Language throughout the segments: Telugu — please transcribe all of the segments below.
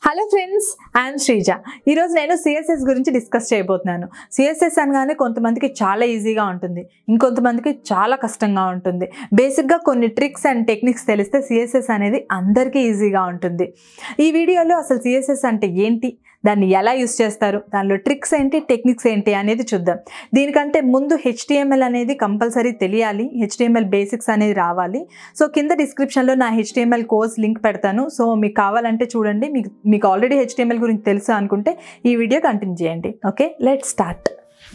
హలో ఫ్రెండ్స్ ఐఎమ్ శ్రీజ ఈరోజు నేను సిఎస్ఎస్ గురించి డిస్కస్ చేయబోతున్నాను సిఎస్ఎస్ అనగానే కొంతమందికి చాలా ఈజీగా ఉంటుంది ఇంకొంతమందికి చాలా కష్టంగా ఉంటుంది బేసిక్గా కొన్ని ట్రిక్స్ అండ్ టెక్నిక్స్ తెలిస్తే సిఎస్ఎస్ అనేది అందరికీ ఈజీగా ఉంటుంది ఈ వీడియోలో అసలు సిఎస్ఎస్ అంటే ఏంటి దాన్ని ఎలా యూస్ చేస్తారు దానిలో ట్రిక్స్ ఏంటి టెక్నిక్స్ ఏంటి అనేది చూద్దాం దీనికంటే ముందు హెచ్టిఎంఎల్ అనేది కంపల్సరీ తెలియాలి హెచ్టిఎంఎల్ బేసిక్స్ అనేది రావాలి సో కింద డిస్క్రిప్షన్లో నా హెచ్టిఎంఎల్ కోర్స్ లింక్ పెడతాను సో మీకు కావాలంటే చూడండి మీకు మీకు ఆల్రెడీ హెచ్టిఎంఎల్ గురించి తెలుసు అనుకుంటే ఈ వీడియో కంటిన్యూ చేయండి ఓకే లెట్ స్టార్ట్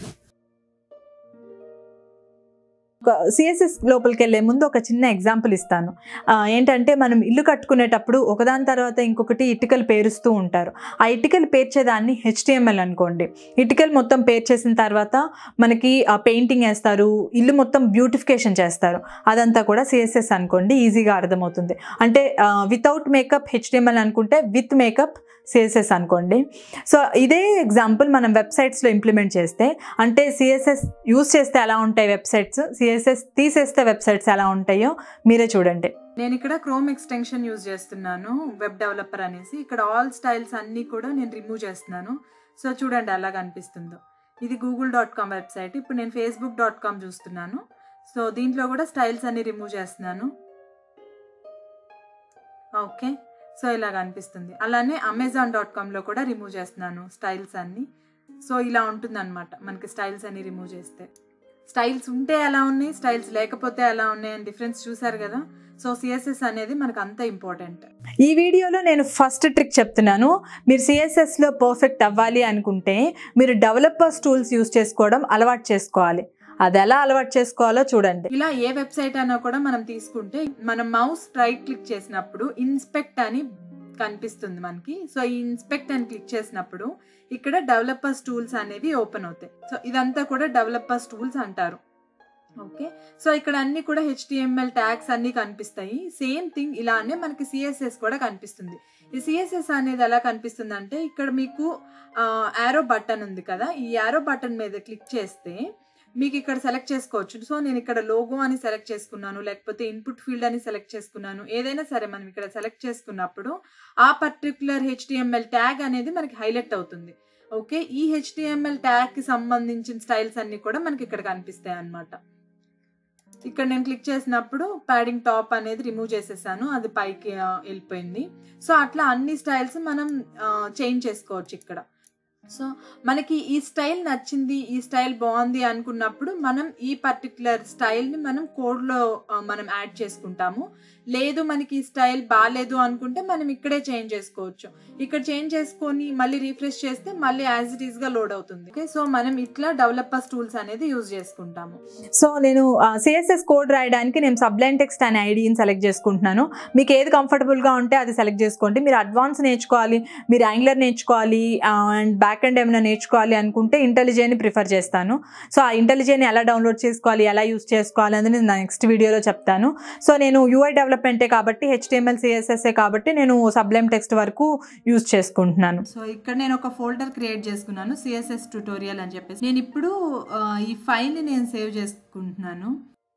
సిఎస్ఎస్ లోపలికి వెళ్ళే ముందు ఒక చిన్న ఎగ్జాంపుల్ ఇస్తాను ఆ, ఏంటంటే మనం ఇల్లు కట్టుకునేటప్పుడు ఒకదాని తర్వాత ఇంకొకటి ఇటుకలు పేరుస్తూ ఉంటారు ఆ ఇటుకలు పేర్చేదాన్ని హెచ్టిఎంఎల్ అనుకోండి ఇటుకలు మొత్తం పేర్చేసిన తర్వాత మనకి ఆ పెయింటింగ్ వేస్తారు ఇల్లు మొత్తం బ్యూటిఫికేషన్ చేస్తారు అదంతా కూడా సిఎస్ఎస్ అనుకోండి ఈజీగా అర్థమవుతుంది అంటే వితౌట్ మేకప్ హెచ్డిఎంఎల్ అనుకుంటే విత్ మేకప్ సిఎస్ఎస్ అనుకోండి సో ఇదే ఎగ్జాంపుల్ మనం వెబ్సైట్స్లో ఇంప్లిమెంట్ చేస్తే అంటే సిఎస్ఎస్ యూస్ చేస్తే ఎలా ఉంటాయి వెబ్సైట్స్ సిఎస్ఎస్ తీసేస్తే వెబ్సైట్స్ ఎలా ఉంటాయో మీరే చూడండి నేను ఇక్కడ క్రోమ్ ఎక్స్టెన్షన్ యూజ్ చేస్తున్నాను వెబ్ డెవలపర్ అనేసి ఇక్కడ ఆల్ స్టైల్స్ అన్నీ కూడా నేను రిమూవ్ చేస్తున్నాను సో చూడండి ఎలా కనిపిస్తుందో ఇది గూగుల్ డాట్ కామ్ వెబ్సైట్ ఇప్పుడు నేను ఫేస్బుక్ డాట్ కామ్ చూస్తున్నాను సో దీంట్లో కూడా స్టైల్స్ అన్ని రిమూవ్ చేస్తున్నాను ఓకే సో ఇలా కనిపిస్తుంది అలానే అమెజాన్ డాట్ కామ్లో కూడా రిమూవ్ చేస్తున్నాను స్టైల్స్ అన్ని సో ఇలా ఉంటుందన్నమాట మనకి స్టైల్స్ అన్ని రిమూవ్ చేస్తే స్టైల్స్ ఉంటే ఎలా ఉన్నాయి స్టైల్స్ లేకపోతే ఎలా ఉన్నాయి అని డిఫరెన్స్ చూసారు కదా సో సిఎస్ఎస్ అనేది మనకు అంత ఇంపార్టెంట్ ఈ వీడియోలో నేను ఫస్ట్ ట్రిక్ చెప్తున్నాను మీరు సిఎస్ఎస్లో పర్ఫెక్ట్ అవ్వాలి అనుకుంటే మీరు డెవలపర్స్ టూల్స్ యూస్ చేసుకోవడం అలవాటు చేసుకోవాలి అది ఎలా అలవాటు చేసుకోవాలో చూడండి ఇలా ఏ వెబ్సైట్ అయినా కూడా మనం తీసుకుంటే మనం మౌస్ రైట్ క్లిక్ చేసినప్పుడు ఇన్స్పెక్ట్ అని కనిపిస్తుంది మనకి సో ఈ ఇన్స్పెక్ట్ అని క్లిక్ చేసినప్పుడు ఇక్కడ డెవలపర్స్ టూల్స్ అనేవి ఓపెన్ అవుతాయి సో ఇదంతా కూడా డెవలపర్స్ టూల్స్ అంటారు ఓకే సో ఇక్కడ అన్ని కూడా హెచ్టిఎంఎల్ ట్యాగ్స్ అన్ని కనిపిస్తాయి సేమ్ థింగ్ ఇలానే మనకి సిఎస్ఎస్ కూడా కనిపిస్తుంది ఈ సిఎస్ఎస్ అనేది ఎలా కనిపిస్తుంది అంటే ఇక్కడ మీకు యారో బటన్ ఉంది కదా ఈ యారో బటన్ మీద క్లిక్ చేస్తే మీకు ఇక్కడ సెలెక్ట్ చేసుకోవచ్చు సో నేను ఇక్కడ లోగో అని సెలెక్ట్ చేసుకున్నాను లేకపోతే ఇన్పుట్ ఫీల్డ్ అని సెలెక్ట్ చేసుకున్నాను ఏదైనా సరే మనం ఇక్కడ సెలెక్ట్ చేసుకున్నప్పుడు ఆ పర్టికులర్ హెచ్టిఎంఎల్ ట్యాగ్ అనేది మనకి హైలైట్ అవుతుంది ఓకే ఈ హెచ్టిఎంఎల్ ట్యాగ్ కి సంబంధించిన స్టైల్స్ అన్ని కూడా మనకి ఇక్కడ కనిపిస్తాయి అన్నమాట ఇక్కడ నేను క్లిక్ చేసినప్పుడు ప్యాడింగ్ టాప్ అనేది రిమూవ్ చేసేసాను అది పైకి ఆ, వెళ్ళిపోయింది సో అట్లా అన్ని స్టైల్స్ మనం చేంజ్ చేసుకోవచ్చు ఇక్కడ సో మనకి ఈ స్టైల్ నచ్చింది ఈ స్టైల్ బాగుంది అనుకున్నప్పుడు మనం ఈ పర్టికులర్ స్టైల్ని మనం కోడ్లో మనం యాడ్ చేసుకుంటాము లేదు మనకి ఈ స్టైల్ బాగాలేదు అనుకుంటే మనం ఇక్కడే చేంజ్ చేసుకోవచ్చు ఇక్కడ చేంజ్ చేసుకొని మళ్ళీ రీఫ్రెష్ చేస్తే మళ్ళీ యాజ్ ఇట్ ఈస్గా లోడ్ అవుతుంది ఓకే సో మనం ఇట్లా డెవలపర్స్ టూల్స్ అనేది యూజ్ చేసుకుంటాము సో నేను సిఎస్ఎస్ కోడ్ రాయడానికి నేను సబ్లైన్ టెక్స్ట్ అనే ఐడిని సెలెక్ట్ చేసుకుంటున్నాను మీకు ఏది కంఫర్టబుల్గా ఉంటే అది సెలెక్ట్ చేసుకోండి మీరు అడ్వాన్స్ నేర్చుకోవాలి మీరు యాంగ్లర్ నేర్చుకోవాలి అండ్ బ్యాక్ అండ్ ఏమైనా నేర్చుకోవాలి అనుకుంటే ఇంటెలిజేని ప్రిఫర్ చేస్తాను సో ఆ ఇంటెలిజేని ఎలా డౌన్లోడ్ చేసుకోవాలి ఎలా యూస్ చేసుకోవాలి అనేది నేను నెక్స్ట్ వీడియోలో చెప్తాను సో నేను యూఐ డెవలప్మెంటే కాబట్టి హెచ్టిఎంఎల్ సిఎస్ఎస్ఏ కాబట్టి నేను సబ్లైమ్ టెక్స్ట్ వరకు యూస్ చేసుకుంటున్నాను సో ఇక్కడ నేను ఒక ఫోల్డర్ క్రియేట్ చేసుకున్నాను సిఎస్ఎస్ ట్యూటోరియల్ అని చెప్పేసి నేను ఇప్పుడు ఆ, ఈ ఫైల్ని నేను సేవ్ చేసుకుంటున్నాను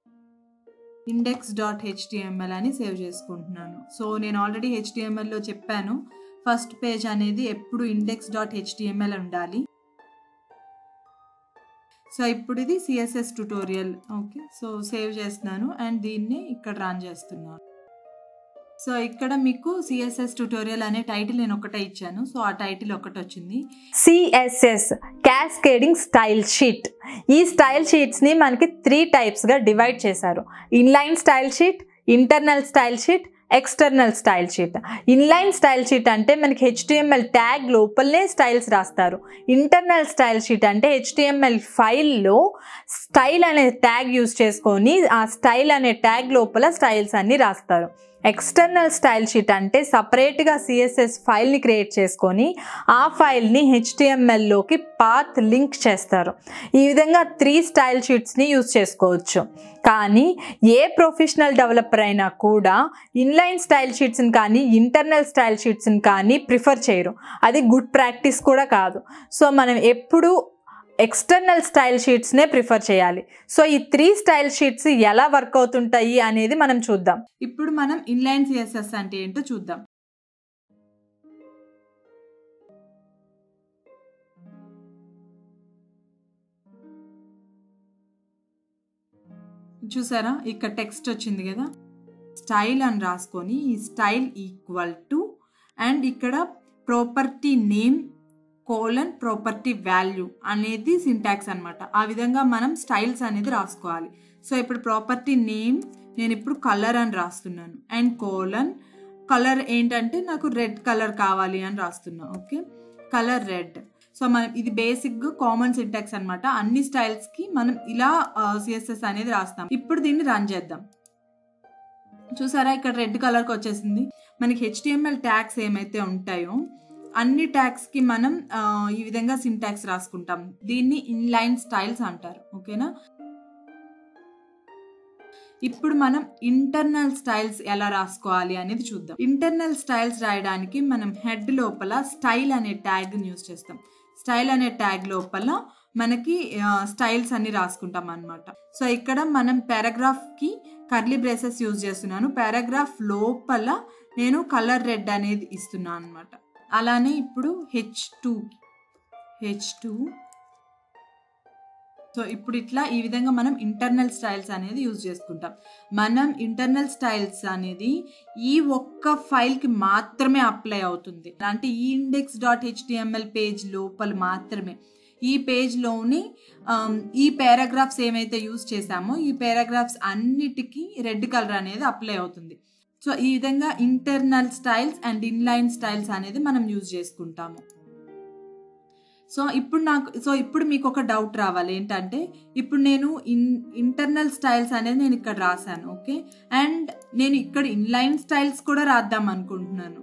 ఇండెక్స్ డాట్ హెచ్టిఎంఎల్ అని సేవ్ చేసుకుంటున్నాను సో నేను ఆల్రెడీ హెచ్టిఎంఎల్లో చెప్పాను ఫస్ట్ పేజ్ అనేది ఎప్పుడు ఇండెక్స్ డాట్ హెచ్టిఎంఎల్ ఉండాలి సో ఇప్పుడు ఇది CSS tutorial okay so save చేస్తున్నాను అండ్ దీన్ని ఇక్కడ రన్ చేస్తున్నాను సో ఇక్కడ మీకు సిఎస్ఎస్ ట్యూటోరియల్ అనే టైటిల్ నేను ఒకటే ఇచ్చాను సో ఆ టైటిల్ ఒకటి వచ్చింది సిఎస్ఎస్ క్యాస్కేడింగ్ స్టైల్ షీట్ ఈ స్టైల్ షీట్స్ని మనకి త్రీ టైప్స్గా డివైడ్ చేశారు inline style sheet internal style sheet external style sheet inline style sheet అంటే మనకి హెచ్టిఎంఎల్ ట్యాగ్ లోపలనే స్టైల్స్ రాస్తారు ఇంటర్నల్ స్టైల్ షీట్ అంటే హెచ్టిఎంఎల్ ఫైల్లో స్టైల్ అనే ట్యాగ్ యూస్ చేసుకొని ఆ స్టైల్ అనే ట్యాగ్ లోపల స్టైల్స్ అన్ని రాస్తారు ఎక్స్టర్నల్ స్టైల్ షీట్ అంటే సపరేట్గా సిఎస్ఎస్ ఫైల్ని క్రియేట్ చేసుకొని ఆ ఫైల్ని హెచ్టిఎంఎల్లోకి పాత్ లింక్ చేస్తారు ఈ విధంగా త్రీ స్టైల్ షీట్స్ని యూజ్ చేసుకోవచ్చు కానీ ఏ ప్రొఫెషనల్ డెవలపర్ అయినా కూడా ఇన్లైన్ స్టైల్ షీట్స్ని కానీ ఇంటర్నల్ స్టైల్ షీట్స్ని కానీ ప్రిఫర్ చేయరు అది గుడ్ ప్రాక్టీస్ కూడా కాదు సో మనం ఎప్పుడు ఎక్స్టర్నల్ స్టైల్ షీట్స్నే ప్రిఫర్ చేయాలి సో ఈ త్రీ స్టైల్ షీట్స్ ఎలా వర్క్ అవుతుంటాయి అనేది మనం చూద్దాం ఇప్పుడు మనం ఇన్లైన్ సిఎస్ఎస్ అంటే ఏంటో చూద్దాం చూసారా ఇక్కడ టెక్స్ట్ వచ్చింది కదా స్టైల్ అని రాసుకొని ఈ స్టైల్ ఈక్వల్ టు అండ్ ఇక్కడ property name colon property value అనేది సింటాక్స్ అనమాట ఆ విధంగా మనం స్టైల్స్ అనేది రాసుకోవాలి సో ఇప్పుడు ప్రాపర్టీ నేమ్ నేను ఇప్పుడు కలర్ అని రాస్తున్నాను అండ్ కోలన్ కలర్ ఏంటంటే నాకు రెడ్ కలర్ కావాలి అని రాస్తున్నా ఓకే కలర్ రెడ్ సో మనం ఇది బేసిక్గా కామన్ సింటాక్స్ అనమాట అన్ని స్టైల్స్కి మనం ఇలా సిఎస్ఎస్ అనేది రాస్తాం ఇప్పుడు దీన్ని రన్ చేద్దాం చూసారా ఇక్కడ రెడ్ కలర్కి వచ్చేసింది మనకి హెచ్డిఎంఎల్ ట్యాగ్స్ ఏమైతే ఉంటాయో అన్ని ట్యాగ్స్కి మనం ఆ, ఈ విధంగా సింటాక్స్ రాసుకుంటాం దీన్ని ఇన్లైన్ స్టైల్స్ అంటారు ఓకేనా ఇప్పుడు మనం ఇంటర్నల్ స్టైల్స్ ఎలా రాసుకోవాలి అనేది చూద్దాం ఇంటర్నల్ స్టైల్స్ రాయడానికి మనం హెడ్ లోపల స్టైల్ అనే ట్యాగ్ యూస్ చేస్తాం స్టైల్ అనే ట్యాగ్ లోపల మనకి స్టైల్స్ అన్ని రాసుకుంటాం అనమాట సో ఇక్కడ మనం పారాగ్రాఫ్కి కర్లీ బ్రేసెస్ యూజ్ చేస్తున్నాను పారాగ్రాఫ్ లోపల నేను కలర్ రెడ్ అనేది ఇస్తున్నాను అనమాట అలానే ఇప్పుడు H two H two so ఇప్పుడు ఇట్లా ఈ విధంగా మనం ఇంటర్నల్ స్టైల్స్ అనేది యూజ్ చేసుకుంటాం మనం ఇంటర్నల్ స్టైల్స్ అనేది ఈ ఒక్క ఫైల్కి మాత్రమే అప్లై అవుతుంది అంటే ఈ ఇండెక్స్ డాట్ హెచ్డిఎంఎల్ పేజ్ లోపల మాత్రమే ఈ పేజ్లోని ఈ పారాగ్రాఫ్స్ ఏమైతే యూజ్ చేసామో ఈ పారాగ్రాఫ్స్ అన్నిటికీ రెడ్ కలర్ అనేది అప్లై అవుతుంది సో ఈ విధంగా internal styles and inline styles అనేది మనం యూజ్ చేసుకుంటాము సో ఇప్పుడు నాకు సో ఇప్పుడు మీకు ఒక డౌట్ రావాలి ఏంటంటే ఇప్పుడు నేను ఇన్ ఇంటర్నల్ స్టైల్స్ అనేది నేను ఇక్కడ రాశాను ఓకే అండ్ నేను ఇక్కడ ఇన్లైన్ స్టైల్స్ కూడా రాద్దాం అనుకుంటున్నాను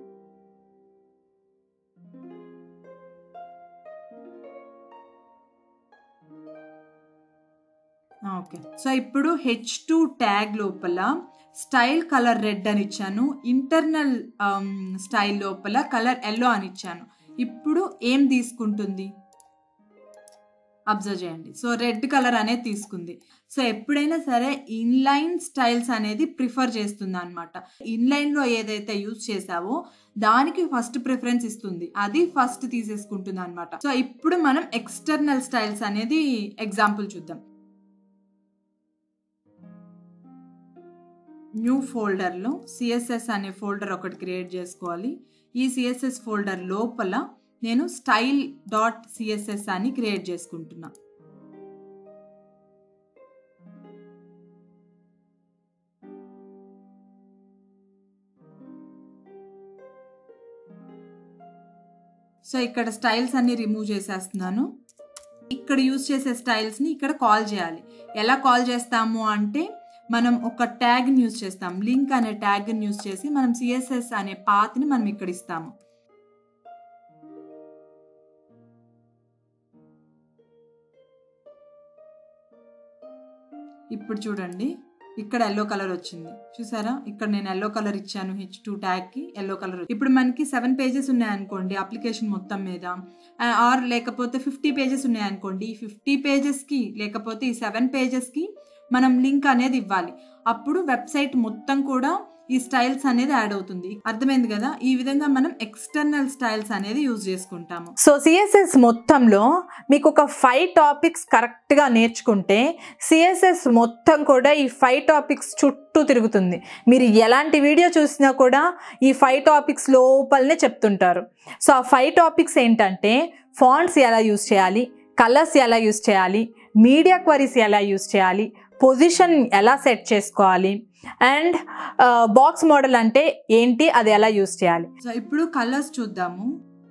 ఓకే సో ఇప్పుడు హెచ్ టూ ట్యాగ్ లోపల స్టైల్ కలర్ రెడ్ అని ఇచ్చాను ఇంటర్నల్ స్టైల్ లోపల కలర్ ఎల్లో అని ఇచ్చాను ఇప్పుడు ఏం తీసుకుంటుంది అబ్జర్వ్ చేయండి సో రెడ్ కలర్ అనేది తీసుకుంది సో ఎప్పుడైనా సరే ఇన్లైన్ స్టైల్స్ అనేది ప్రిఫర్ చేస్తుంది అనమాట ఇన్లైన్లో ఏదైతే యూజ్ చేసావో దానికి ఫస్ట్ ప్రిఫరెన్స్ ఇస్తుంది అది ఫస్ట్ తీసేసుకుంటుంది అనమాట సో ఇప్పుడు మనం ఎక్స్టర్నల్ స్టైల్స్ అనేది ఎగ్జాంపుల్ చూద్దాం న్యూ ఫోల్డర్లో సిఎస్ఎస్ అనే ఫోల్డర్ ఒకటి క్రియేట్ చేసుకోవాలి ఈ సిఎస్ఎస్ ఫోల్డర్ లోపల నేను స్టైల్ డాట్ సిఎస్ఎస్ అని క్రియేట్ చేసుకుంటున్నా సో ఇక్కడ స్టైల్స్ అన్ని రిమూవ్ చేసేస్తున్నాను ఇక్కడ యూజ్ చేసే స్టైల్స్ని ఇక్కడ కాల్ చేయాలి ఎలా కాల్ చేస్తాము అంటే మనం ఒక ట్యాగ్ని యూజ్ చేస్తాం లింక్ అనే ట్యాగ్ని యూజ్ చేసి మనం సిఎస్ఎస్ అనే పాత్ని మనం ఇక్కడ ఇస్తాము ఇప్పుడు చూడండి ఇక్కడ ఎల్లో కలర్ వచ్చింది చూసారా ఇక్కడ నేను ఎల్లో కలర్ ఇచ్చాను హెచ్ టూ ట్యాగ్కి ఎల్లో కలర్ ఇప్పుడు మనకి సెవెన్ పేజెస్ ఉన్నాయనుకోండి అప్లికేషన్ మొత్తం మీద ఆర్ లేకపోతే ఫిఫ్టీ పేజెస్ ఉన్నాయనుకోండి ఈ ఫిఫ్టీ పేజెస్కి లేకపోతే ఈ సెవెన్ పేజెస్కి మనం లింక్ అనేది ఇవ్వాలి అప్పుడు వెబ్సైట్ మొత్తం కూడా ఈ స్టైల్స్ అనేది యాడ్ అవుతుంది అర్థమైంది కదా ఈ విధంగా మనం ఎక్స్టర్నల్ స్టైల్స్ అనేది యూజ్ చేసుకుంటాము సో సిఎస్ఎస్ మొత్తంలో మీకు ఒక ఫైవ్ టాపిక్స్ కరెక్ట్గా నేర్చుకుంటే సిఎస్ఎస్ మొత్తం కూడా ఈ ఫైవ్ టాపిక్స్ చుట్టూ తిరుగుతుంది మీరు ఎలాంటి వీడియో చూసినా కూడా ఈ ఫైవ్ టాపిక్స్ లోపలనే చెప్తుంటారు సో ఆ ఫైవ్ టాపిక్స్ ఏంటంటే ఫాంట్స్ ఎలా యూస్ చేయాలి కలర్స్ ఎలా యూస్ చేయాలి మీడియా క్వరీస్ ఎలా యూస్ చేయాలి పొజిషన్ ఎలా సెట్ చేసుకోవాలి అండ్ బాక్స్ మోడల్ అంటే ఏంటి అది ఎలా యూస్ చేయాలి సో ఇప్పుడు కలర్స్ చూద్దాము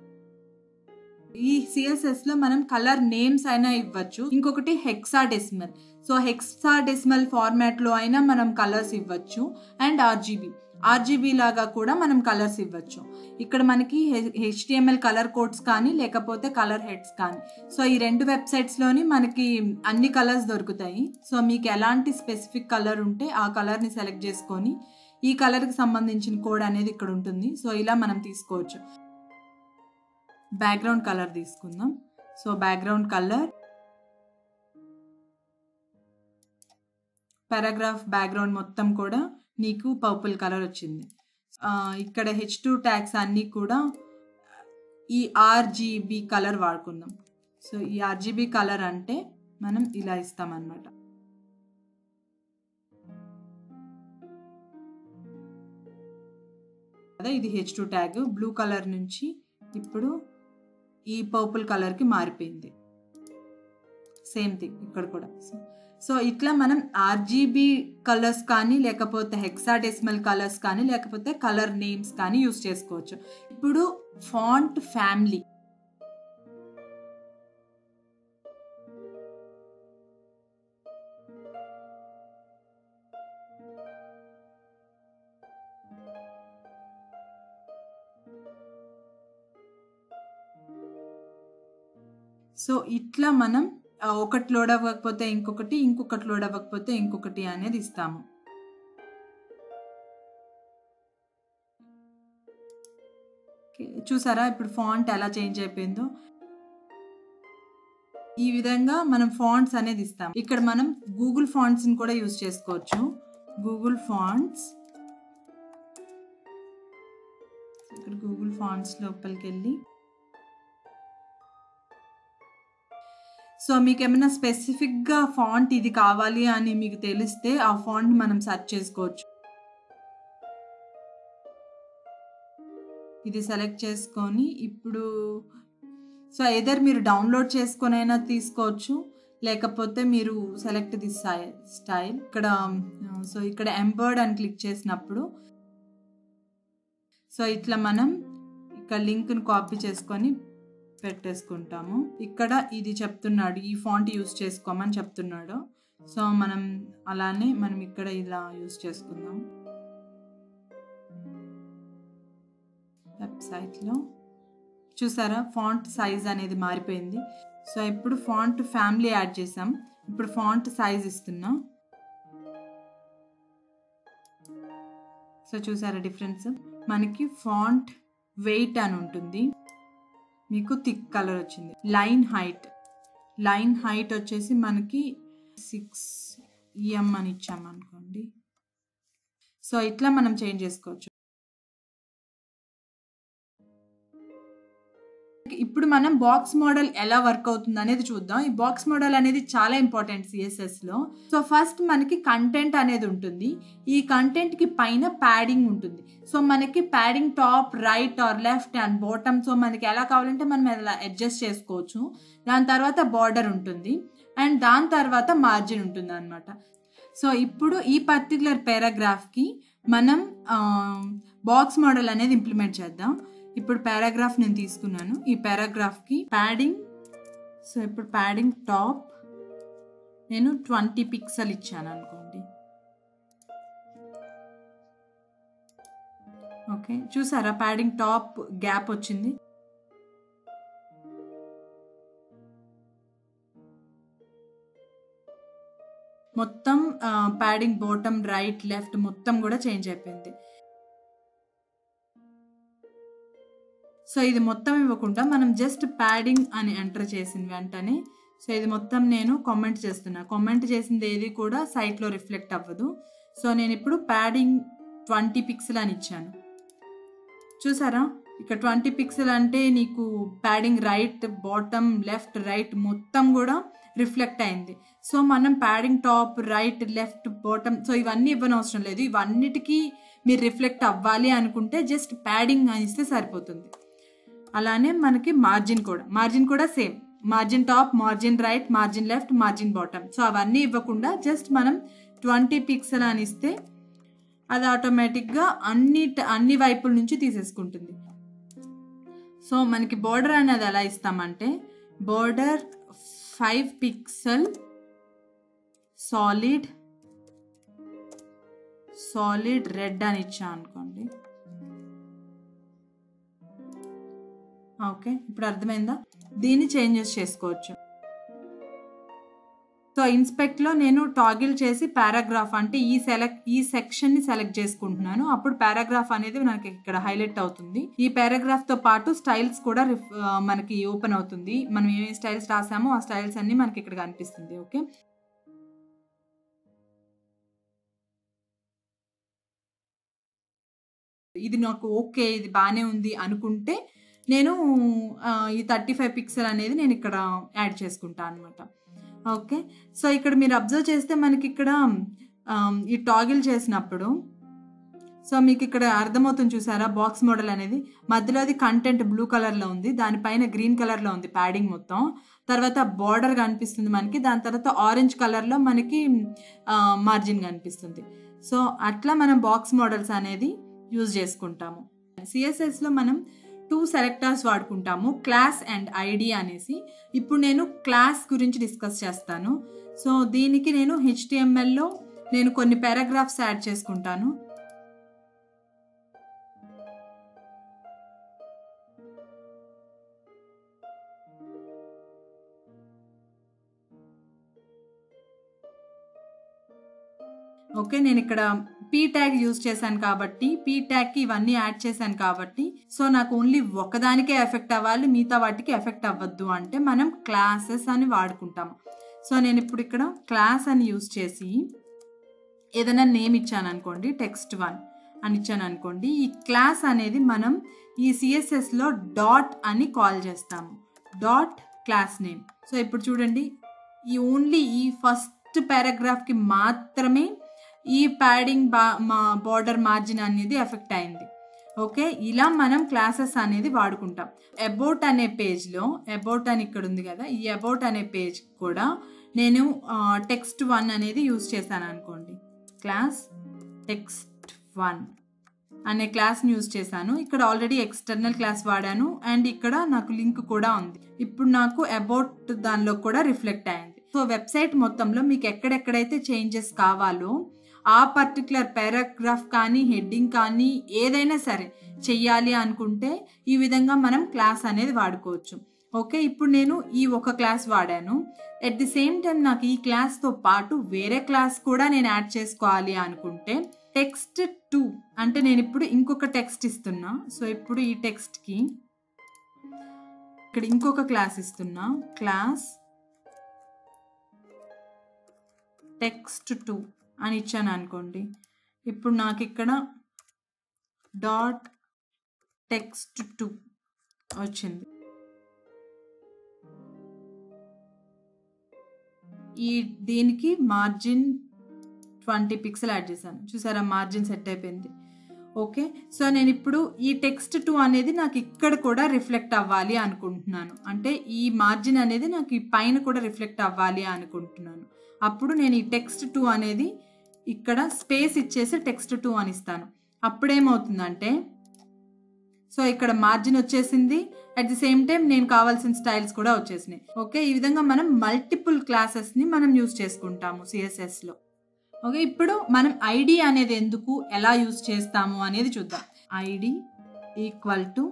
ఈ సిఎస్ఎస్ లో మనం కలర్ నేమ్స్ అయినా ఇవ్వచ్చు ఇంకొకటి hexadecimal so hexadecimal format లో అయినా మనం కలర్స్ ఇవ్వచ్చు అండ్ ఆర్జీబీ ఆర్జీబీ లాగా కూడా మనం కలర్స్ ఇవ్వచ్చు ఇక్కడ మనకి హెచ్డిఎంఎల్ కలర్ కోడ్స్ కానీ లేకపోతే కలర్ హెడ్స్ కానీ సో ఈ రెండు వెబ్సైట్స్లోని మనకి అన్ని కలర్స్ దొరుకుతాయి సో మీకు ఎలాంటి స్పెసిఫిక్ కలర్ ఉంటే ఆ కలర్ని సెలెక్ట్ చేసుకొని ఈ కలర్కి సంబంధించిన కోడ్ అనేది ఇక్కడ ఉంటుంది సో ఇలా మనం తీసుకోవచ్చు బ్యాక్గ్రౌండ్ కలర్ తీసుకుందాం so background colour paragraph background మొత్తం కూడా నీకు పర్పుల్ కలర్ వచ్చింది ఇక్కడ హెచ్ టూ ట్యాగ్స్ అన్నీ కూడా ఈ ఆర్జీబీ కలర్ వాడుకుందాం సో ఈ ఆర్జీబీ కలర్ అంటే మనం ఇలా ఇస్తామన్నమాట కదా ఇది H two tag blue colour నుంచి ఇప్పుడు ఈ పర్పుల్ కలర్కి మారిపోయింది సేమ్ థింగ్ ఇక్కడ కూడా సో ఇట్లా మనం ఆర్జీబీ కలర్స్ కానీ లేకపోతే హెక్సాడెసిమల్ కలర్స్ కానీ లేకపోతే కలర్ నేమ్స్ కానీ యూస్ చేసుకోవచ్చు ఇప్పుడు ఫాంట్ ఫ్యామిలీ సో ఇట్లా మనం ఆ, ఒకటి లోడ్ అవ్వకపోతే ఇంకొకటి ఇంకొకటి లోడ్ అవ్వకపోతే ఇంకొకటి అనేది ఇస్తాము ఓకే, చూసారా ఇప్పుడు ఫాంట్ ఎలా చేంజ్ అయిపోయిందో ఈ విధంగా మనం ఫాంట్స్ అనేది ఇస్తాం ఇక్కడ మనం గూగుల్ ఫాంట్స్ ని కూడా యూజ్ చేసుకోవచ్చు గూగుల్ ఫాంట్స్ ఇక్కడ గూగుల్ ఫాంట్స్ లోపలికి వెళ్ళి సో మీకు ఏమైనా స్పెసిఫిక్గా ఫాంట్ ఇది కావాలి అని మీకు తెలిస్తే ఆ ఫాంట్ మనం సెర్చ్ చేసుకోవచ్చు ఇది సెలెక్ట్ చేసుకొని ఇప్పుడు సో ఎదర్ మీరు డౌన్లోడ్ చేసుకొని అయినా తీసుకోవచ్చు లేకపోతే మీరు సెలెక్ట్ ది స్టైల్ ఇక్కడ సో ఇక్కడ ఎంబర్డ్ అని క్లిక్ చేసినప్పుడు సో ఇట్లా మనం ఇక్కడ లింక్ని కాపీ చేసుకొని పెట్టేసుకుంటాము ఇక్కడ ఇది చెప్తున్నాడు ఈ ఫాంట్ యూస్ చేసుకోమని చెప్తున్నాడు సో మనం అలానే మనం ఇక్కడ ఇలా యూస్ చేసుకుందాం వెబ్సైట్లో చూసారా ఫాంట్ సైజ్ అనేది మారిపోయింది సో ఇప్పుడు ఫాంట్ ఫ్యామిలీ యాడ్ చేసాం ఇప్పుడు ఫాంట్ సైజ్ ఇస్తున్నాం సో చూసారా డిఫరెన్స్ మనకి ఫాంట్ వెయిట్ అని ఉంటుంది మీకు థిక్ కలర్ వచ్చింది లైన్ హైట్ లైన్ హైట్ వచ్చేసి మనకి సిక్స్ ఈఎం అని ఇచ్చామనుకోండి సో ఇట్లా మనం చేంజ్ చేసుకోవచ్చు ఇప్పుడు మనం బాక్స్ మోడల్ ఎలా వర్క్ అవుతుంది అనేది చూద్దాం ఈ బాక్స్ మోడల్ అనేది చాలా ఇంపార్టెంట్ సిఎస్ఎస్ లో సో ఫస్ట్ మనకి కంటెంట్ అనేది ఉంటుంది ఈ కంటెంట్ కి పైన ప్యాడింగ్ ఉంటుంది సో మనకి padding top right or left and bottom so మనకి ఎలా కావాలంటే మనం ఎలా అడ్జస్ట్ చేసుకోవచ్చు దాని తర్వాత బార్డర్ ఉంటుంది అండ్ దాని తర్వాత మార్జిన్ ఉంటుంది అనమాట సో ఇప్పుడు ఈ పర్టికులర్ పారాగ్రాఫ్కి మనం బాక్స్ మోడల్ అనేది ఇంప్లిమెంట్ చేద్దాం ఇప్పుడు పారాగ్రాఫ్ నేను తీసుకున్నాను ఈ పారాగ్రాఫ్కి ప్యాడింగ్ సో ఇప్పుడు ప్యాడింగ్ టాప్ నేను ట్వంటీ పిక్సెల్ ఇచ్చాను అనుకోండి ఓకే చూసారా ప్యాడింగ్ టాప్ గ్యాప్ వచ్చింది మొత్తం ప్యాడింగ్ బాటమ్ రైట్ లెఫ్ట్ మొత్తం కూడా చేంజ్ అయిపోయింది సో ఇది మొత్తం ఇవ్వకుండా మనం జస్ట్ ప్యాడింగ్ అని ఎంటర్ చేసిన వెంటనే సో ఇది మొత్తం నేను కామెంట్ చేస్తున్నా కామెంట్ చేసింది ఏది కూడా సైట్లో రిఫ్లెక్ట్ అవ్వదు సో నేను ఇప్పుడు ప్యాడింగ్ ట్వంటీ పిక్సెల్ అని ఇచ్చాను చూసారా ఇక్కడ ట్వంటీ పిక్సెల్ అంటే నీకు padding right bottom left right మొత్తం కూడా రిఫ్లెక్ట్ అయింది సో మనం padding top right left bottom so ఇవన్నీ ఇవ్వనవసరం లేదు ఇవన్నిటికీ మీరు రిఫ్లెక్ట్ అవ్వాలి అనుకుంటే జస్ట్ ప్యాడింగ్ అని ఇస్తే సరిపోతుంది అలానే మనకి మార్జిన్ కూడా మార్జిన్ కూడా same margin top margin right margin left margin bottom so అవన్నీ ఇవ్వకుండా జస్ట్ మనం ట్వంటీ పిక్సెల్ అని ఇస్తే అది ఆటోమేటిక్గా అన్ని అన్ని వైపుల నుంచి తీసేసుకుంటుంది సో మనకి బోర్డర్ అనేది ఎలా ఇస్తామంటే border five pixel solid solid red అని ఇచ్చా అనుకోండి ఓకే ఇప్పుడు అర్థమైందా దీన్ని చేంజెస్ చేసుకోవచ్చు సో ఇన్స్పెక్ట్లో నేను టాగిల్ చేసి పారాగ్రాఫ్ అంటే ఈ సెలెక్ట్ ఈ సెక్షన్ని సెలెక్ట్ చేసుకుంటున్నాను అప్పుడు పారాగ్రాఫ్ అనేది మనకి ఇక్కడ హైలైట్ అవుతుంది ఈ పారాగ్రాఫ్తో పాటు స్టైల్స్ కూడా మనకి ఓపెన్ అవుతుంది మనం ఏ స్టైల్స్ రాసామో ఆ స్టైల్స్ అన్ని మనకి ఇక్కడ కనిపిస్తుంది ఓకే ఇది నాకు ఓకే ఇది బాగానే ఉంది అనుకుంటే నేను ఈ థర్టీ ఫైవ్ పిక్సెల్ అనేది నేను ఇక్కడ యాడ్ చేసుకుంటాను అనమాట ఓకే సో ఇక్కడ మీరు అబ్జర్వ్ చేస్తే మనకి ఇక్కడ ఈ టాగిల్ చేసినప్పుడు సో మీకు ఇక్కడ అర్థమవుతుంది చూసారా బాక్స్ మోడల్ అనేది మధ్యలో అది కంటెంట్ బ్లూ కలర్లో ఉంది దానిపైన గ్రీన్ కలర్లో ఉంది ప్యాడింగ్ మొత్తం తర్వాత బార్డర్ కనిపిస్తుంది మనకి దాని తర్వాత ఆరెంజ్ కలర్లో మనకి మార్జిన్ కనిపిస్తుంది సో అట్లా మనం బాక్స్ మోడల్స్ అనేది యూజ్ చేసుకుంటాము సిఎస్ఎస్లో మనం టూ సెలెక్టర్స్ వాడుకుంటాము క్లాస్ అండ్ ఐడి అనేసి ఇప్పుడు నేను క్లాస్ గురించి డిస్కస్ చేస్తాను సో దీనికి నేను హెచ్టిఎంఎల్లో నేను కొన్ని పారాగ్రాఫ్స్ యాడ్ చేసుకుంటాను ఓకే నేను ఇక్కడ పీ ట్యాగ్ యూజ్ చేశాను కాబట్టి పీ ట్యాగ్కి ఇవన్నీ యాడ్ చేశాను కాబట్టి సో నాకు ఓన్లీ ఒకదానికే ఎఫెక్ట్ అవ్వాలి మిగతా వాటికి ఎఫెక్ట్ అవ్వద్దు అంటే మనం క్లాసెస్ అని వాడుకుంటాము సో నేను ఇప్పుడు ఇక్కడ క్లాస్ అని యూజ్ చేసి ఏదైనా నేమ్ ఇచ్చాను అనుకోండి టెక్స్ట్ వన్ అని ఇచ్చాను అనుకోండి ఈ క్లాస్ అనేది మనం ఈ సిఎస్ఎస్లో డాట్ అని కాల్ చేస్తాము డాట్ క్లాస్ నేమ్ సో ఇప్పుడు చూడండి ఈ ఓన్లీ ఈ ఫస్ట్ పారాగ్రాఫ్కి మాత్రమే ఈ ప్యాడింగ్ బా మా బార్డర్ మార్జిన్ అనేది ఎఫెక్ట్ అయింది ఓకే ఇలా మనం క్లాసెస్ అనేది వాడుకుంటాం అబౌట్ అనే పేజ్లో అబౌట్ అని ఇక్కడ ఉంది కదా ఈ అబౌట్ అనే పేజ్ కూడా నేను టెక్స్ట్ వన్ అనేది యూజ్ చేశాను అనుకోండి క్లాస్ టెక్స్ట్ వన్ అనే క్లాస్ని యూజ్ చేశాను ఇక్కడ ఆల్రెడీ ఎక్స్టర్నల్ క్లాస్ వాడాను అండ్ ఇక్కడ నాకు లింక్ కూడా ఉంది ఇప్పుడు నాకు అబౌట్ దానిలో కూడా రిఫ్లెక్ట్ అయింది సో వెబ్సైట్ మొత్తంలో మీకు ఎక్కడెక్కడైతే చేంజెస్ కావాలో ఆ పర్టికులర్ పారాగ్రాఫ్ కానీ హెడ్డింగ్ కానీ ఏదైనా సరే చెయ్యాలి అనుకుంటే ఈ విధంగా మనం క్లాస్ అనేది వాడుకోవచ్చు ఓకే ఇప్పుడు నేను ఈ ఒక క్లాస్ వాడాను ఎట్ ది సేమ్ టైం నాకు ఈ క్లాస్తో పాటు వేరే క్లాస్ కూడా నేను యాడ్ చేసుకోవాలి అనుకుంటే టెక్స్ట్ టూ అంటే నేను ఇప్పుడు ఇంకొక టెక్స్ట్ ఇస్తున్నా సో ఇప్పుడు ఈ టెక్స్ట్కి ఇక్కడ ఇంకొక క్లాస్ ఇస్తున్నా క్లాస్ టెక్స్ట్ టూ అని ఇచ్చాను అనుకోండి ఇప్పుడు నాకు ఇక్కడ డాట్ టెక్స్ట్ టూ వచ్చింది ఈ దీనికి మార్జిన్ ట్వంటీ పిక్సెల్ యాడ్ చేశాను చూసారా మార్జిన్ సెట్ అయిపోయింది ఓకే సో నేను ఇప్పుడు ఈ టెక్స్ట్ టూ అనేది నాకు ఇక్కడ కూడా రిఫ్లెక్ట్ అవ్వాలి అనుకుంటున్నాను అంటే ఈ మార్జిన్ అనేది నాకు ఈ పైన కూడా రిఫ్లెక్ట్ అవ్వాలి అనుకుంటున్నాను అప్పుడు నేను ఈ టెక్స్ట్ టూ అనేది ఇక్కడ స్పేస్ ఇచ్చేసి టెక్స్ట్ టూ అని ఇస్తాను అప్పుడేమవుతుందంటే సో ఇక్కడ మార్జిన్ వచ్చేసింది అట్ ది సేమ్ టైం నేను కావాల్సిన స్టైల్స్ కూడా వచ్చేసినాయి ఓకే ఈ విధంగా మనం మల్టిపుల్ క్లాసెస్ని మనం యూస్ చేసుకుంటాము సిఎస్ఎస్లో ఓకే ఇప్పుడు మనం ఐడి అనేది ఎందుకు ఎలా యూస్ చేస్తాము అనేది చూద్దాం ఐడి ఈక్వల్ టు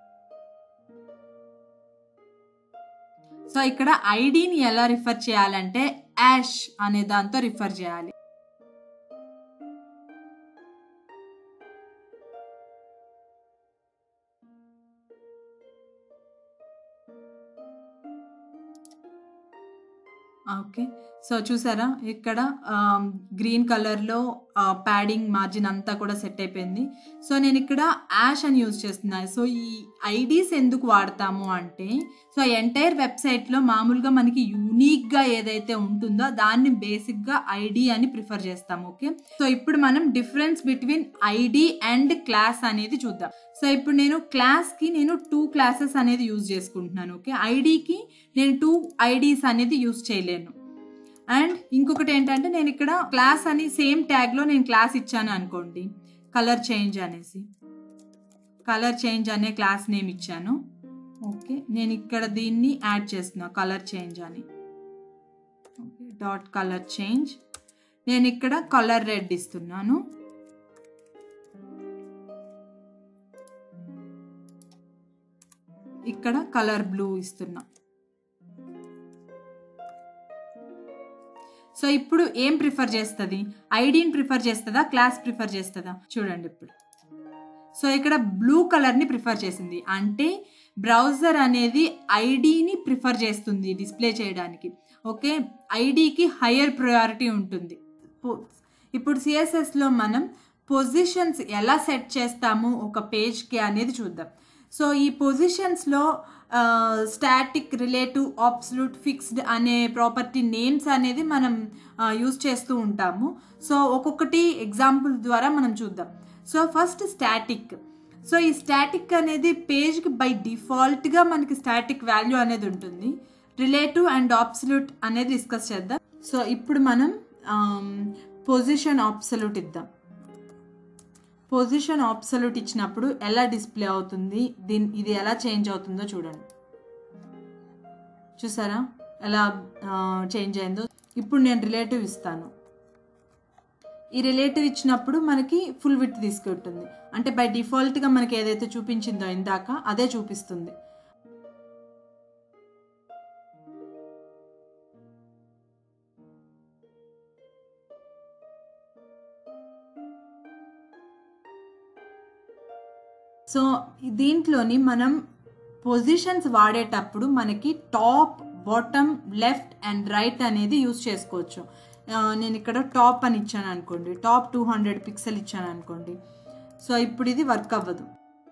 సో ఇక్కడ ఐడిని ఎలా రిఫర్ చేయాలంటే యాష్ అనే దాంతో రిఫర్ చేయాలి ఓకే సో చూసారా ఇక్కడ గ్రీన్ కలర్లో ప్యాడింగ్ మార్జిన్ అంతా కూడా సెట్ అయిపోయింది సో నేను ఇక్కడ యాష్ అని యూజ్ చేస్తున్నాను సో ఈ ఐడీస్ ఎందుకు వాడతాము అంటే సో ఎంటైర్ వెబ్సైట్లో మామూలుగా మనకి యూనిక్గా ఏదైతే ఉంటుందో దాన్ని బేసిక్గా ఐడి అని ప్రిఫర్ చేస్తాం ఓకే సో ఇప్పుడు మనం difference between ID and class అనేది చూద్దాం సో ఇప్పుడు నేను క్లాస్కి నేను టూ క్లాసెస్ అనేది యూజ్ చేసుకుంటున్నాను ఓకే ఐడికి నేను టూ ఐడీస్ అనేది యూజ్ చేయలేను అండ్ ఇంకొకటి ఏంటంటే నేను ఇక్కడ క్లాస్ అని సేమ్ ట్యాగ్లో నేను క్లాస్ ఇచ్చాను అనుకోండి కలర్ చేంజ్ అనేసి కలర్ చేంజ్ అనే క్లాస్ నేమ్ ఇచ్చాను ఓకే నేను ఇక్కడ దీన్ని యాడ్ చేస్తున్నా కలర్ చేంజ్ అని ఓకే డాట్ కలర్ చేంజ్ నేను ఇక్కడ కలర్ రెడ్ ఇస్తున్నాను ఇక్కడ కలర్ బ్లూ ఇస్తున్నా సో ఇప్పుడు ఏం ప్రిఫర్ చేస్తుంది ఐడిని ప్రిఫర్ చేస్తుందా క్లాస్ ప్రిఫర్ చేస్తుందా చూడండి ఇప్పుడు సో ఇక్కడ బ్లూ కలర్ని ప్రిఫర్ చేసింది అంటే బ్రౌజర్ అనేది ఐడిని ప్రిఫర్ చేస్తుంది డిస్ప్లే చేయడానికి ఓకే ఐడికి హయ్యర్ ప్రయారిటీ ఉంటుంది ఇప్పుడు సిఎస్ఎస్లో మనం పొజిషన్స్ ఎలా సెట్ చేస్తాము ఒక పేజ్కి అనేది చూద్దాం సో ఈ పొజిషన్స్లో స్టాటిక్ రిలేటివ్ ఆబ్సల్యూట్ ఫిక్స్డ్ అనే ప్రాపర్టీ నేమ్స్ అనేది మనం యూజ్ చేస్తూ ఉంటాము సో ఒక్కొక్కటి ఎగ్జాంపుల్ ద్వారా మనం చూద్దాం సో ఫస్ట్ స్టాటిక్ సో ఈ స్టాటిక్ అనేది పేజ్కి బై డిఫాల్ట్గా మనకి స్టాటిక్ వాల్యూ అనేది ఉంటుంది రిలేటివ్ అండ్ ఆబ్సల్యూట్ అనేది డిస్కస్ చేద్దాం సో ఇప్పుడు మనం పొజిషన్ ఆబ్సల్యూట్ ఇద్దాం పొజిషన్ ఆబ్సల్యూట్ ఇచ్చినప్పుడు ఎలా డిస్ప్లే అవుతుంది దీని ఇది ఎలా చేంజ్ అవుతుందో చూడండి చూసారా ఎలా చేంజ్ అయిందో ఇప్పుడు నేను రిలేటివ్ ఇస్తాను ఈ రిలేటివ్ ఇచ్చినప్పుడు మనకి ఫుల్ విత్ తీసుకుంటుంది అంటే బై డిఫాల్ట్గా మనకి ఏదైతే చూపించిందో ఇందాక అదే చూపిస్తుంది సో దీంట్లోని మనం పొజిషన్స్ వాడేటప్పుడు మనకి top bottom left and right అనేది యూస్ చేసుకోవచ్చు నేను ఇక్కడ టాప్ అని ఇచ్చాను అనుకోండి టాప్ టూ హండ్రెడ్ పిక్సెల్ ఇచ్చాను అనుకోండి సో ఇప్పుడు ఇది వర్క్ అవ్వదు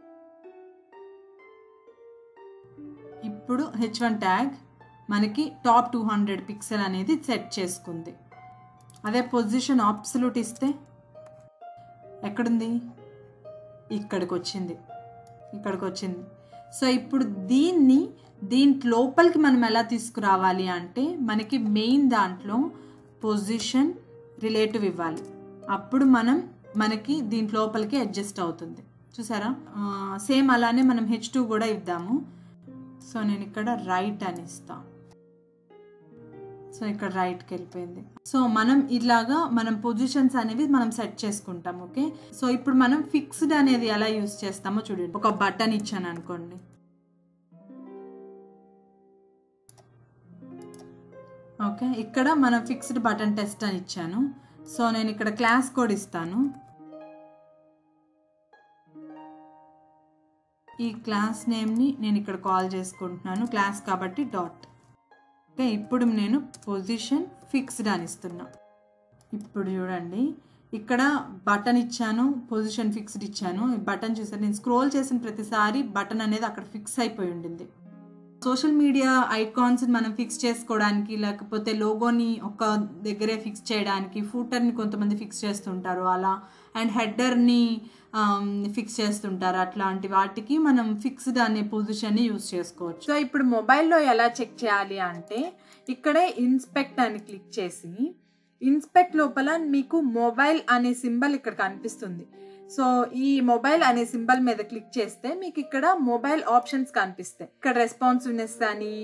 ఇప్పుడు హెచ్ వన్ ట్యాగ్ మనకి టాప్ టూ హండ్రెడ్ పిక్సెల్ అనేది సెట్ చేసుకుంది అదే పొజిషన్ ఆబ్సల్యూట్ ఇస్తే ఎక్కడుంది ఇక్కడికి వచ్చింది ఇక్కడికి వచ్చింది సో ఇప్పుడు దీన్ని దీని లోపలికి మనం ఎలా తీసుకురావాలి అంటే మనకి మెయిన్ దాంట్లో పొజిషన్ రిలేటివ్ ఇవ్వాలి అప్పుడు మనం మనకి దీని లోపలికి అడ్జస్ట్ అవుతుంది చూసారా సేమ్ అలానే మనం హెచ్ టూ కూడా ఇద్దాము సో నేను ఇక్కడ రైట్ అని ఇస్తాను సో ఇక్కడ రైట్కి వెళ్ళిపోయింది సో మనం ఇలాగా మనం పొజిషన్స్ అనేవి మనం సెట్ చేసుకుంటాం ఓకే సో ఇప్పుడు మనం ఫిక్స్డ్ అనేది ఎలా యూస్ చేస్తామో చూడండి ఒక బటన్ ఇచ్చాను అనుకోండి ఓకే ఇక్కడ మనం ఫిక్స్డ్ బటన్ టెస్ట్ అని ఇచ్చాను సో నేను ఇక్కడ క్లాస్ కోడ్ ఇస్తాను ఈ క్లాస్ నేమ్ని నేను ఇక్కడ కాల్ చేసుకుంటున్నాను క్లాస్ కాబట్టి డాట్ ఓకే ఇప్పుడు నేను పొజిషన్ ఫిక్స్డ్ అని ఇస్తున్నా ఇప్పుడు చూడండి ఇక్కడ బటన్ ఇచ్చాను పొజిషన్ ఫిక్స్డ్ ఇచ్చాను ఈ బటన్ చూసాను నేను స్క్రోల్ చేసిన ప్రతిసారి బటన్ అనేది అక్కడ ఫిక్స్ అయిపోయి ఉండింది సోషల్ మీడియా ఐకాన్స్ మనం ఫిక్స్ చేసుకోవడానికి లేకపోతే లోగోని ఒక దగ్గరే ఫిక్స్ చేయడానికి ఫూటర్ని కొంతమంది ఫిక్స్ చేస్తుంటారు అలా అండ్ హెడ్డర్ని ఫిక్స్ చేస్తుంటారు అట్లాంటి వాటికి మనం ఫిక్స్డ్ అనే పొజిషన్ని యూస్ చేసుకోవచ్చు సో ఇప్పుడు మొబైల్లో ఎలా చెక్ చేయాలి అంటే ఇక్కడే ఇన్స్పెక్ట్ అని క్లిక్ చేసి ఇన్స్పెక్ట్ లోపల మీకు మొబైల్ అనే సింబల్ ఇక్కడ కనిపిస్తుంది సో ఈ మొబైల్ అనే సింబల్ మీద క్లిక్ చేస్తే మీకు ఇక్కడ మొబైల్ ఆప్షన్స్ కనిపిస్తాయి ఇక్కడ రెస్పాన్సివ్నెస్ అని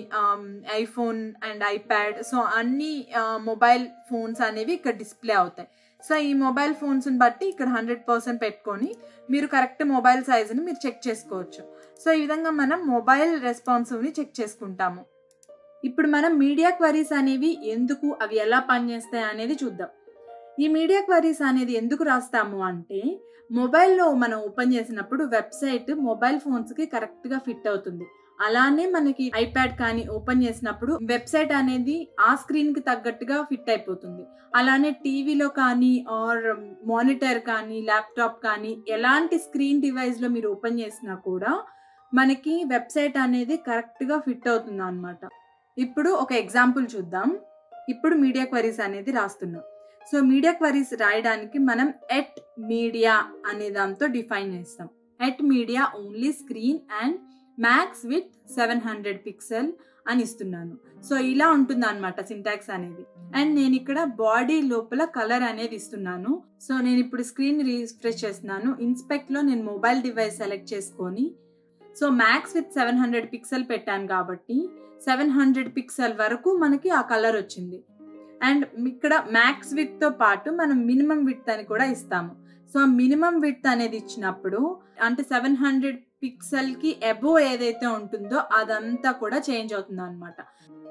ఐఫోన్ అండ్ ఐప్యాడ్ సో అన్ని మొబైల్ ఫోన్స్ అనేవి ఇక్కడ డిస్ప్లే అవుతాయి సో ఈ మొబైల్ ఫోన్స్ని బట్టి ఇక్కడ హండ్రెడ్ పర్సెంట్ పెట్టుకొని మీరు కరెక్ట్ మొబైల్ సైజుని మీరు చెక్ చేసుకోవచ్చు సో ఈ విధంగా మనం మొబైల్ రెస్పాన్సివ్ని చెక్ చేసుకుంటాము ఇప్పుడు మనం మీడియా క్వరీస్ అనేవి ఎందుకు అవి ఎలా పనిచేస్తాయి అనేది చూద్దాం ఈ మీడియా క్వరీస్ అనేది ఎందుకు రాస్తాము అంటే మొబైల్లో మనం ఓపెన్ చేసినప్పుడు వెబ్సైట్ మొబైల్ ఫోన్స్కి కరెక్ట్గా ఫిట్ అవుతుంది అలానే మనకి ఐప్యాడ్ కానీ ఓపెన్ చేసినప్పుడు వెబ్సైట్ అనేది ఆ స్క్రీన్కి తగ్గట్టుగా ఫిట్ అయిపోతుంది అలానే టీవీలో కానీ ఆర్ మానిటర్ కానీ ల్యాప్టాప్ కానీ ఎలాంటి స్క్రీన్ డివైస్లో మీరు ఓపెన్ చేసినా కూడా మనకి వెబ్సైట్ అనేది కరెక్ట్గా ఫిట్ అవుతుంది అనమాట ఇప్పుడు ఒక ఎగ్జాంపుల్ చూద్దాం ఇప్పుడు మీడియా క్వరీస్ అనేది రాస్తున్నాం సో మీడియా క్వరీస్ రాయడానికి మనం ఎట్ మీడియా అనే దాంతో డిఫైన్ చేస్తాం at media only screen and max width seven hundred pixel అని ఇస్తున్నాను సో ఇలా ఉంటుంది అనమాట సింటాక్స్ అనేది అండ్ నేను ఇక్కడ బాడీ లోపల కలర్ అనేది ఇస్తున్నాను సో నేను ఇప్పుడు స్క్రీన్ రీఫ్రెష్ చేస్తున్నాను ఇన్స్పెక్ట్ లో నేను మొబైల్ డివైస్ సెలెక్ట్ చేసుకొని so max width seven hundred pixel పెట్టాను కాబట్టి సెవెన్ హండ్రెడ్ పిక్సెల్ వరకు మనకి ఆ కలర్ వచ్చింది అండ్ ఇక్కడ మ్యాక్స్ విత్ తో పాటు మనం మినిమం విత్ అని కూడా ఇస్తాము సో మినిమం విత్ అనేది ఇచ్చినప్పుడు అంటే సెవెన్ హండ్రెడ్ పిక్సెల్ కి అబో ఏదైతే ఉంటుందో అదంతా కూడా చేంజ్ అవుతుంది అనమాట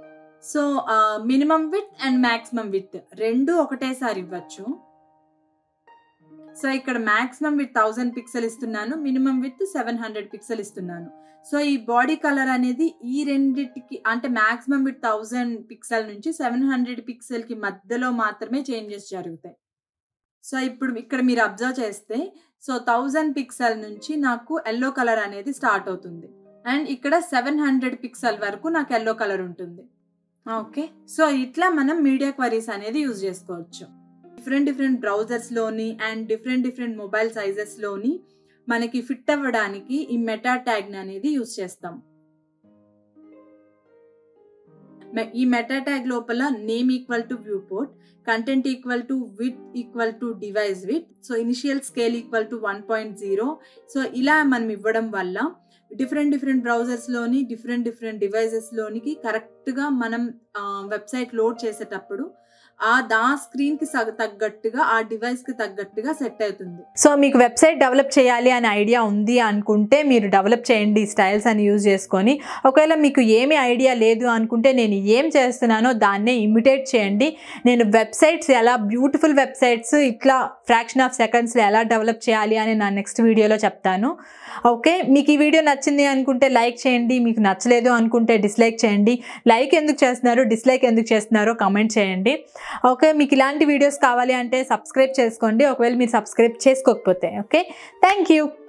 so minimum width and maximum width రెండు ఒకటేసారి ఇవ్వచ్చు సో ఇక్కడ మాక్సిమం విత్ థౌసండ్ పిక్సెల్ ఇస్తున్నాను minimum width seven hundred pixel ఇస్తున్నాను సో ఈ బాడీ కలర్ అనేది ఈ రెండిటికి అంటే మాక్సిమం విత్ థౌజండ్ పిక్సెల్ నుంచి సెవెన్ హండ్రెడ్ పిక్సెల్ కి మధ్యలో మాత్రమే చేంజెస్ జరుగుతాయి సో ఇప్పుడు ఇక్కడ మీరు అబ్జర్వ్ చేస్తే సో థౌజండ్ పిక్సెల్ నుంచి నాకు ఎల్లో కలర్ అనేది స్టార్ట్ అవుతుంది అండ్ ఇక్కడ సెవెన్ హండ్రెడ్ పిక్సెల్ వరకు నాకు ఎల్లో కలర్ ఉంటుంది ఓకే సో ఇట్లా మనం మీడియా క్వరీస్ అనేది యూజ్ చేసుకోవచ్చు డిఫరెంట్ డిఫరెంట్ బ్రౌజర్స్లోని అండ్ డిఫరెంట్ డిఫరెంట్ మొబైల్ సైజెస్లోని మనకి ఫిట్ అవ్వడానికి ఈ మెటా ట్యాగ్ అనేది యూస్ చేస్తాం మె- ఈ మెటా ట్యాగ్ లోపల name equal to viewport content equal to width equal to device width so initial scale equal to one point zero so ఇలా మనం ఇవ్వడం వల్ల డిఫరెంట్ డిఫరెంట్ బ్రౌజర్స్లోని డిఫరెంట్ డిఫరెంట్ డివైజెస్లోనికి కరెక్ట్గా మనం వెబ్సైట్ లోడ్ చేసేటప్పుడు ఆ దా స్క్రీన్కి తగ్గట్టుగా ఆ డివైస్కి తగ్గట్టుగా సెట్ అవుతుంది సో మీకు వెబ్సైట్ డెవలప్ చేయాలి అనే ఐడియా ఉంది అనుకుంటే మీరు డెవలప్ చేయండి స్టైల్స్ అని యూజ్ చేసుకొని ఒకవేళ మీకు ఏమి ఐడియా లేదు అనుకుంటే నేను ఏం చేస్తున్నానో దాన్నే ఇమిటేట్ చేయండి నేను వెబ్సైట్స్ ఎలా బ్యూటిఫుల్ వెబ్సైట్స్ ఇట్లా ఫ్రాక్షన్ ఆఫ్ సెకండ్స్లో ఎలా డెవలప్ చేయాలి అని నా నెక్స్ట్ వీడియోలో చెప్తాను ఓకే మీకు ఈ వీడియో నచ్చింది అనుకుంటే లైక్ చేయండి మీకు నచ్చలేదు అనుకుంటే డిస్లైక్ చేయండి లైక్ ఎందుకు చేస్తున్నారు డిస్లైక్ ఎందుకు చేస్తున్నారో కమెంట్ చేయండి ఓకే మీకు ఇలాంటి వీడియోస్ కావాలి అంటే సబ్స్క్రైబ్ చేసుకోండి ఒకవేళ మీరు సబ్స్క్రైబ్ చేసుకోకపోతే ఓకే థ్యాంక్ యూ